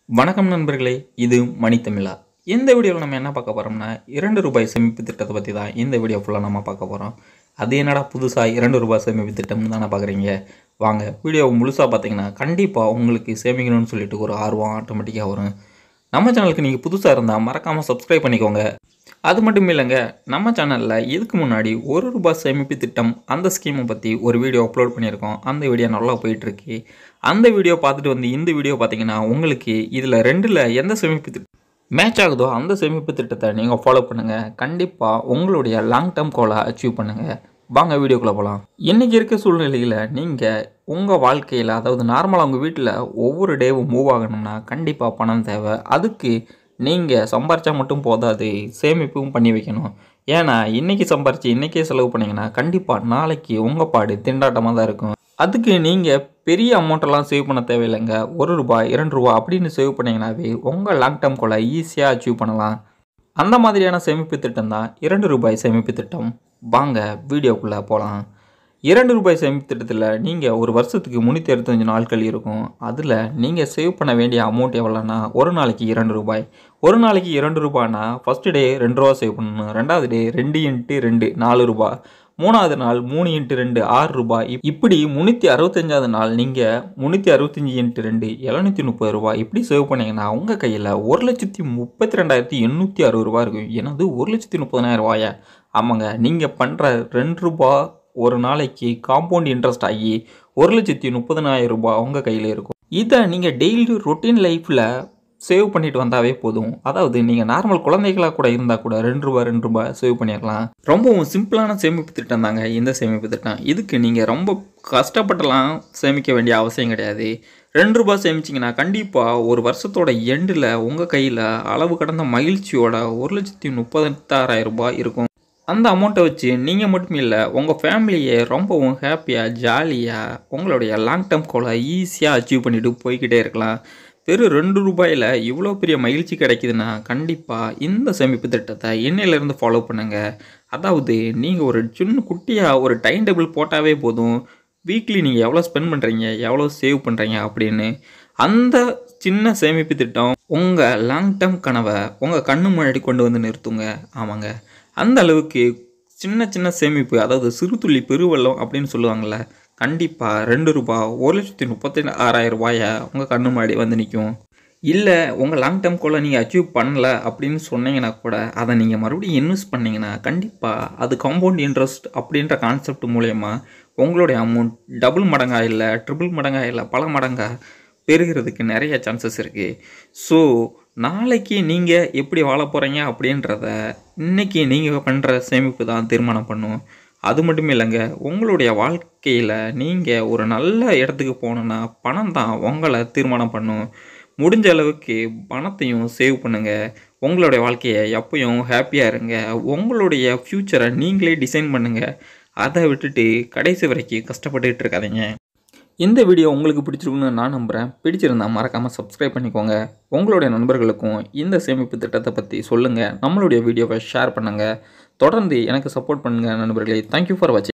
வணக்கம் நண்பர்களே இது மணித்தமிழா இந்த வீடியோவில் நம்ம என்ன பார்க்க போகிறோம்னா இரண்டு ரூபாய் சேமிப்பு திட்டத்தை பற்றி தான் இந்த வீடியோ ஃபுல்லாக நம்ம பார்க்க போகிறோம் அது என்னடா புதுசாக இரண்டு ரூபாய் சேமிப்பு திட்டம்னு தானே பார்க்குறீங்க வாங்க வீடியோ முழுசாக பார்த்தீங்கன்னா கண்டிப்பாக உங்களுக்கு சேமிக்கணும்னு சொல்லிட்டு ஒரு ஆர்வம் ஆட்டோமேட்டிக்காக வரும் நம்ம சேனலுக்கு நீங்கள் புதுசாக இருந்தால் மறக்காமல் சப்ஸ்கிரைப் பண்ணிக்கோங்க அது மட்டும் இல்லைங்க நம்ம சேனலில் இதுக்கு முன்னாடி ஒரு ரூபாய் சேமிப்பு திட்டம் அந்த ஸ்கீமை பற்றி ஒரு வீடியோ அப்லோட் பண்ணியிருக்கோம் அந்த வீடியோ நல்லா போயிட்டுருக்கு அந்த வீடியோ பார்த்துட்டு வந்து இந்த வீடியோ பார்த்தீங்கன்னா உங்களுக்கு இதில் ரெண்டில் எந்த சேமிப்பு திட்டம் மேட்ச் ஆகுதோ அந்த சேமிப்பு திட்டத்தை நீங்கள் ஃபாலோ பண்ணுங்கள் கண்டிப்பாக உங்களுடைய லாங் டேர்ம் கோலை அச்சீவ் பண்ணுங்கள் வாங்க வீடியோக்குள்ளே போகலாம் இன்றைக்கி இருக்க சூழ்நிலையில் நீங்கள் உங்கள் வாழ்க்கையில் அதாவது நார்மலாக உங்கள் வீட்டில் ஒவ்வொரு டேவும் மூவ் ஆகணும்னா கண்டிப்பாக பணம் தேவை அதுக்கு நீங்கள் சம்பாரிச்சா மட்டும் போதாது சேமிப்பும் பண்ணி வைக்கணும் ஏன்னா இன்றைக்கி சம்பாரித்து இன்றைக்கே செலவு பண்ணிங்கன்னா கண்டிப்பாக நாளைக்கு உங்கள் பாடு திண்டாட்டமாக தான் இருக்கும் அதுக்கு நீங்கள் பெரிய அமௌண்ட்டெல்லாம் சேவ் பண்ண தேவையில்லைங்க ஒரு ரூபாய் இரண்டு ரூபா அப்படின்னு சேவ் பண்ணிங்கனாவே உங்கள் லாங் டேர்ம் கோலை ஈஸியாக அச்சீவ் பண்ணலாம் அந்த மாதிரியான சேமிப்பு திட்டம் தான் இரண்டு ரூபாய் சேமிப்பு திட்டம் வாங்க வீடியோக்குள்ளே போகலாம் இரண்டு ரூபாய் சேமிப்பு திட்டத்தில் நீங்கள் ஒரு வருஷத்துக்கு முந்நூற்றி அறுபத்தஞ்சு நாட்கள் இருக்கும் அதில் நீங்கள் சேவ் பண்ண வேண்டிய அமௌண்ட் எவ்வளோனா ஒரு நாளைக்கு இரண்டு ரூபாய் ஒரு நாளைக்கு இரண்டு ரூபாய்னா ஃபஸ்ட்டு டே ரெண்டு ரூபா சேவ் பண்ணணும் ரெண்டாவது டே ரெண்டு இன்ட்டு ரெண்டு நாலு ரூபாய் மூணாவது நாள் மூணு இன்ட்டு ரெண்டு ஆறு ரூபாய் இப்- இப்படி முந்நூற்றி அறுபத்தஞ்சாவது நாள் நீங்கள் முந்நூற்றி அறுபத்தஞ்சி இன்ட்டு ரெண்டு எழுநூற்றி முப்பது ரூபாய் இப்படி சேவ் பண்ணீங்கன்னா உங்கள் கையில் ஒரு லட்சத்தி முப்பத்தி ரெண்டாயிரத்தி எண்ணூற்றி அறுபது ரூபா இருக்கும் எனது ஒரு லட்சத்தி முப்பதனாயிரம் ரூபாயா ஆமாங்க நீங்கள் பண்ணுற ரெண்டு ரூபா ஒரு நாளைக்கு காம்பவுண்ட் இன்ட்ரெஸ்ட் ஆகி ஒரு லட்சத்தி முப்பதனாயிரம் ரூபாய் உங்கள் கையில் இருக்கும் இதை நீங்கள் டெய்லி ரொட்டீன் லைஃப்பில் சேவ் பண்ணிட்டு வந்தாவே போதும் அதாவது நீங்கள் நார்மல் குழந்தைகளாக கூட இருந்தால் கூட ரெண்டு ரூபா ரெண்டு ரூபாய் சேவ் பண்ணிடலாம் ரொம்பவும் சிம்பிளான சேமிப்பு திட்டம் தாங்க இந்த சேமிப்பு திட்டம் இதுக்கு நீங்கள் ரொம்ப கஷ்டப்பட்டுலாம் சேமிக்க வேண்டிய அவசியம் கிடையாது ரெண்டு ரூபாய் சேமிச்சிங்கன்னா கண்டிப்பாக ஒரு வருஷத்தோட எண்டில் உங்கள் கையில் அளவு கடந்த மகிழ்ச்சியோட ஒரு லட்சத்தி முப்பத்தாறாயிரம் ரூபாய் இருக்கும் அந்த அமௌண்ட்டை வச்சு நீங்கள் மட்டும் இல்லை உங்கள் ஃபேமிலியை ரொம்பவும் ஹாப்பியாக ஜாலியாக உங்களுடைய லாங் டேர்ம் கோலை ஈஸியாக அச்சீவ் பண்ணிட்டு போய்கிட்டே இருக்கலாம் வெறும் ரெண்டு ரூபாயில் இவ்வளோ பெரிய மகிழ்ச்சி கிடைக்குதுன்னா கண்டிப்பாக இந்த சேமிப்பு திட்டத்தை இன்னையிலேருந்து ஃபாலோ பண்ணுங்கள் அதாவது நீங்கள் ஒரு சின்ன குட்டியாக ஒரு டைம் டேபிள் போட்டாவே போதும் வீக்லி நீங்கள் எவ்வளோ ஸ்பெண்ட் பண்ணுறீங்க எவ்வளோ சேவ் பண்ணுறீங்க அப்படின்னு அந்த சின்ன சேமிப்பு திட்டம் உங்கள் லாங் டேர்ம் கனவை உங்கள் கண்ணு முன்னாடி கொண்டு வந்து நிறுத்துங்க ஆமாங்க அந்த அளவுக்கு சின்ன சின்ன சேமிப்பு அதாவது சிறு துளி பெருவெள்ளம் அப்படின்னு சொல்லுவாங்கள்ல கண்டிப்பாக ரெண்டு ரூபா ஒரு லட்சத்தி முப்பத்தி ஆறாயிரம் ரூபாயை உங்கள் கண்ணு முன்னாடி வந்து நிற்கும் இல்லை உங்கள் லாங் டேர்ம் கோலை நீங்கள் அச்சீவ் பண்ணல அப்படின்னு சொன்னீங்கன்னா கூட அதை நீங்கள் மறுபடியும் இன்வெஸ்ட் பண்ணீங்கன்னா கண்டிப்பாக அது காம்பவுண்ட் இன்ட்ரெஸ்ட் அப்படின்ற கான்செப்ட் மூலயமா உங்களுடைய அமௌண்ட் டபுள் மடங்கா இல்லை ட்ரிபிள் மடங்கா இல்லை பல மடங்கா பெருகிறதுக்கு நிறைய சான்சஸ் இருக்குது ஸோ நாளைக்கு நீங்கள் எப்படி வாழ போகிறீங்க அப்படின்றத இன்னைக்கு நீங்கள் பண்ணுற சேமிப்பு தான் தீர்மானம் பண்ணும் அது மட்டும் இல்லைங்க உங்களுடைய வாழ்க்கையில் நீங்கள் ஒரு நல்ல இடத்துக்கு போகணுன்னா பணம் தான் உங்களை தீர்மானம் பண்ணும் முடிஞ்ச அளவுக்கு பணத்தையும் சேவ் பண்ணுங்கள் உங்களுடைய வாழ்க்கையை எப்பயும் ஹாப்பியாக இருங்க உங்களுடைய ஃப்யூச்சரை நீங்களே டிசைன் பண்ணுங்கள் அதை விட்டுட்டு கடைசி வரைக்கும் கஷ்டப்பட்டுட்டு இருக்காதீங்க இந்த வீடியோ உங்களுக்கு பிடிச்சிருக்குன்னு நான் நம்புகிறேன் பிடிச்சிருந்தா மறக்காமல் சப்ஸ்கிரைப் பண்ணிக்கோங்க உங்களுடைய நண்பர்களுக்கும் இந்த சேமிப்பு திட்டத்தை பற்றி சொல்லுங்கள் நம்மளுடைய வீடியோவை ஷேர் பண்ணுங்கள் தொடர்ந்து எனக்கு சப்போர்ட் பண்ணுங்கள் நண்பர்களே தேங்க்யூ ஃபார் வாட்சிங்